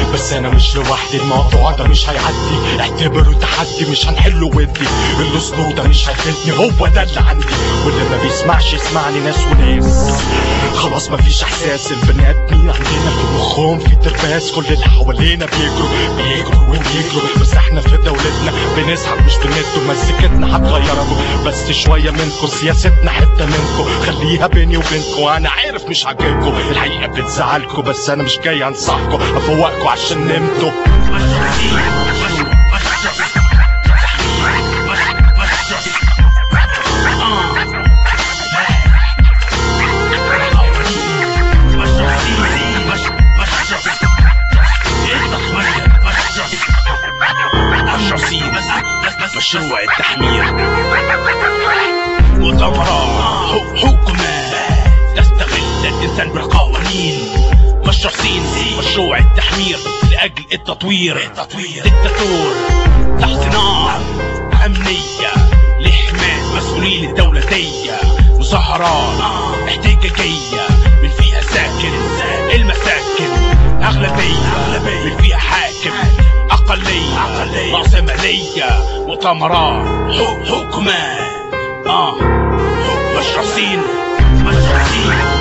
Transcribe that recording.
بس انا مش لوحدي الموضوع ده مش هيعدي اعتبره تحدي مش هنحله ودي الاسلوب ده مش هيفيدني هو ده اللي عندي واللي ما بيسمعش يسمعني ناس وناس خلاص مفيش احساس البني ادمين عندنا في مخهم في ترباس كل اللي حوالينا بيجروا بيجروا وبيجروا بس احنا في دولتنا بنسحب مش بندوا مزيكتنا هتغيركوا بس شويه منكم سياستنا حته منكم خليها بيني وبينكم انا عارف مش عاجبكم الحقيقه بتزعلكم بس انا مش جاي انصحكم افوقكم عشان نمتوا مشروع التحمير مؤتمرات حكومات تستغل الانسان بالقوانين مشروعين مشروع التحمير لاجل التطوير التطوير دكتاتور تحت نار امنيه لحمايه مسؤولين الدولتيه مظاهرات احتجاجيه من فيها ساكن المساكن اغلبيه من فيها حاكم أقلية رأسمالية مؤتمرات حكومات آه مشرسين مشرسين